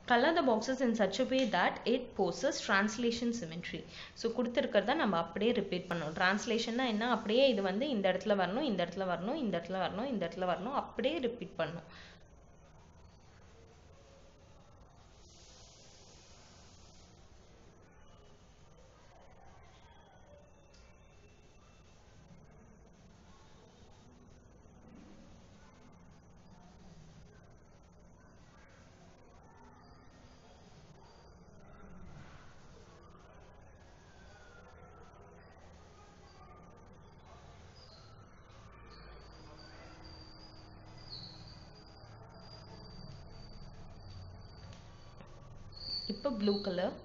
color the boxes in such a way that it poses translation symmetry so கொடுத்துருக்கிறத நம்ம அப்படியே repeat பண்ணணும் ட்ரான்ஸ்லேஷன்னா என்ன அப்படியே இது வந்து இந்த இடத்துல வரணும் இந்த இடத்துல வரணும் இந்த இடத்துல வரணும் இந்த இடத்துல வரணும் அப்படியே ரிப்பீட் பண்ணணும் இப்போ ப்ளூ கலர்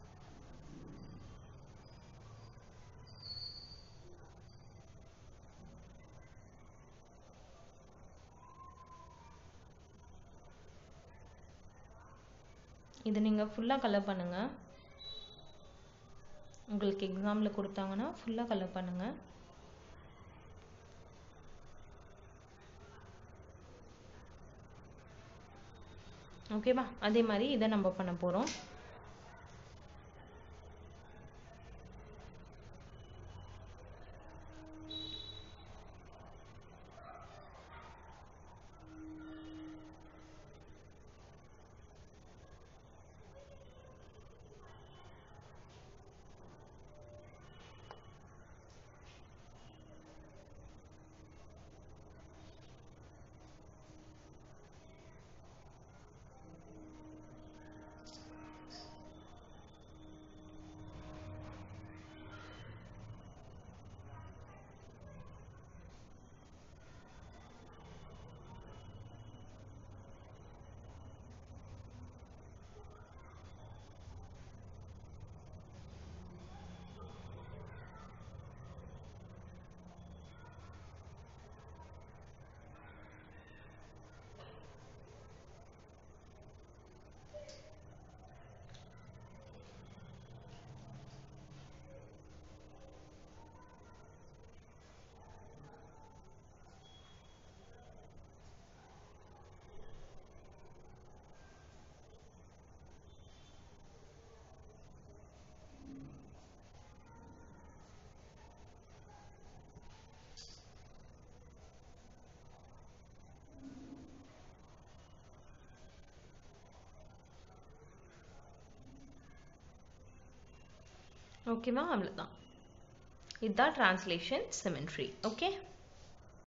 இது நீங்கள் ஃபுல்லாக கலர் பண்ணுங்கள் உங்களுக்கு எக்ஸாமில் கொடுத்தாங்கன்னா ஃபுல்லாக கலர் பண்ணுங்கள் ஓகேவா அதே மாதிரி இதை நம்ம பண்ண போகிறோம் ஓகேவா அவ்வளோதான் இதுதான் ட்ரான்ஸ்லேஷன் சிமெண்ட்ரி ஓகே